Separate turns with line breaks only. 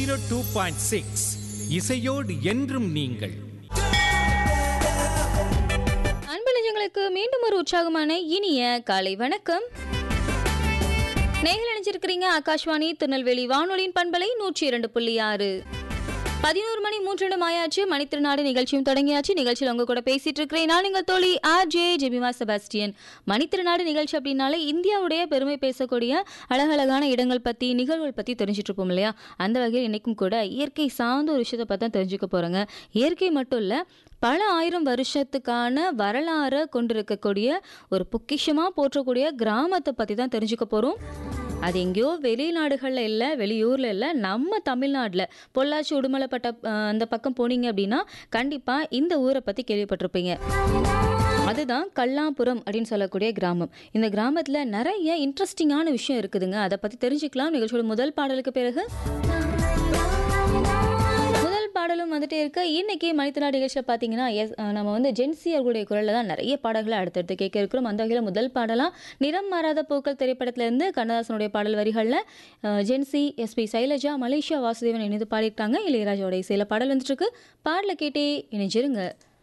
zero two point six இசையோடு என்றும் நீங்கள்
அன்பு நெஞ்சங்களுக்கு மீண்டும் ஒரு உற்சாகமான இனிய காலை வணக்கம் நேயர்கள் நினைச்சிருக்கிறீங்க ஆகாஷ்வாணி திருநெல்வேலி வானொலியின் பண்பலை நூற்றி இரண்டு புள்ளி ஆறு பதினோரு மணி மூன்று நிமிடம் ஆயாச்சு மணித்திருநாடு நிகழ்ச்சியும் தொடங்கியாச்சு நிகழ்ச்சியில் உங்க கூட பேசிட்டு இருக்கிறேன் நான் உங்கள் தோழி ஆர் ஜே ஜெபிமா செபாஸ்டியன் மணித்திருநாடு நிகழ்ச்சி அப்படின்னாலே இந்தியாவுடைய பெருமை பேசக்கூடிய அழகழகான இடங்கள் பற்றி நிகழ்வுகள் பற்றி தெரிஞ்சுட்டு இருப்போம் இல்லையா அந்த வகையில் இன்னைக்கும் கூட இயற்கை சார்ந்த ஒரு விஷயத்தை பற்றி தான் தெரிஞ்சுக்க போகிறோங்க இயற்கை மட்டும் இல்லை பல ஆயிரம் வருஷத்துக்கான வரலாறை கொண்டிருக்கக்கூடிய ஒரு பொக்கிஷமாக போற்றக்கூடிய கிராமத்தை பற்றி தான் தெரிஞ்சுக்க போகிறோம் அது எங்கேயோ வெளிநாடுகளில் இல்லை வெளியூரில் இல்லை நம்ம தமிழ்நாட்டில் பொள்ளாச்சி உடுமலைப்பட்ட அஹ், அந்த பக்கம் போனீங்க அப்படின்னா கண்டிப்பாக இந்த ஊரை பற்றி கேள்விப்பட்டிருப்பீங்க அதுதான் கல்லாபுரம் அப்படின்னு சொல்லக்கூடிய கிராமம் இந்த கிராமத்தில் நிறைய இன்ட்ரெஸ்டிங்கான விஷயம் இருக்குதுங்க அதை பற்றி தெரிஞ்சுக்கலாம் நிகழ்ச்சியோட முதல் பாடலுக்கு பிறகு முதல் பாடலும் வந்துட்டே இருக்க இன்னைக்கு மனிதநா நிகழ்ச்சியில் பார்த்தீங்கன்னா எஸ் அஹ் நம்ம வந்து ஜென்சி அவர்களுடைய குரலில் தான் நிறைய பாடல்களை அடுத்தடுத்து கேட்க இருக்கிறோம் அந்த வகையில் முதல் பாடலாம் நிறம் மாறாத பூக்கள் திரைப்படத்திலேருந்து கண்ணதாசனுடைய பாடல் வரிகளில் அஹ், ஜென்சி எஸ்பி சைலஜா மலேசியா வாசுதேவன் இணைந்து பாடியிருக்காங்க இளையராஜாவோட இசையில் பாடல் வந்துட்டு இருக்கு பாடலை கேட்டே இணைஞ்சிருங்க